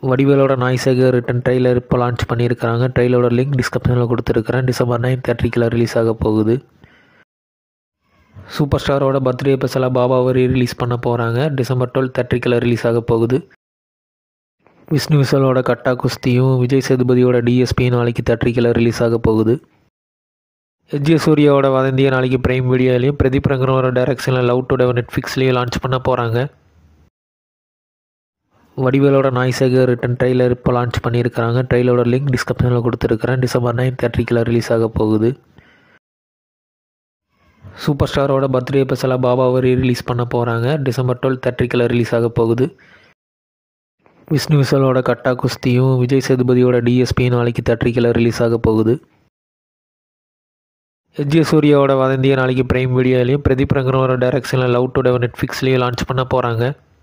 வடிவேலோட Naai Sekar return trailer இப்போ launch பண்ணியிருக்கிறாங்க ட்ரெய்லரோட லிங்க் டிஸ்கிரிப்ஷனில் கொடுத்துருக்குறேன் டிசம்பர் நைன் தேர்ட்டிக்கில் ரிலீஸ் ஆக போகுது சூப்பர் ஸ்டாரோட பர்த்டே ஸ்பெஷலாக பாபாவை ரிலீஸ் பண்ண போகிறாங்க டிசம்பர் டுவெல் தேர்ட்டிக்கில் ரிலீஸ் ஆக போகுது விஷ்ணு விஷாலோட கட்டா குஸ்தியும் விஜய் சேதுபதியோட டிஎஸ்பி நாளைக்கு தேட்டரிக்கில் ரிலீஸ் ஆக போகுது எஜ்ஜே சூர்யாவோட வதந்திய நாளைக்கு பிரைம் வீடியோலையும் பிரதீப் ரங்கனோட டைரக்ஷனில் லவ் டுடே நெட்ஃப்ளிக்ஸ்லேயும் லான்ச் பண்ண போகிறாங்க வடிவேலோட நாய்சேகர் ரிட்டன் ட்ரெய்லர் இப்போ லான்ச் பண்ணியிருக்கிறாங்க ட்ரெய்லரோட லிங்க் டிஸ்கிரிப்ஷனில் கொடுத்துருக்குறேன் டிசம்பர் நைன் தேர்ட்டிக்கில் ரிலீஸ் ஆக போகுது சூப்பர் ஸ்டாரோட பர்த்டே ஸ்பெஷலாக பாபாவை ரிலீஸ் பண்ண போகிறாங்க டிசம்பர் டுவெல் தேர்ட்டிக்கில் ரிலீஸ் ஆக போகுது விஷ்ணு விஷாலோட கட்டா குஸ்தியும் விஜய் சேதுபதியோட டிஎஸ்பி நாளைக்கு தேட்டரிக்கில் ரிலீஸ் ஆக போகுது எஜ்ஜே சூர்யாவோட வதந்திய நாளைக்கு பிரைம் வீடியோலையும் பிரதீப் ரங்கனோட டைரக்ஷனில் லவ் டுடே நெட்ஃப்ளிக்ஸ்லேயும் லான்ச் பண்ண போகிறாங்க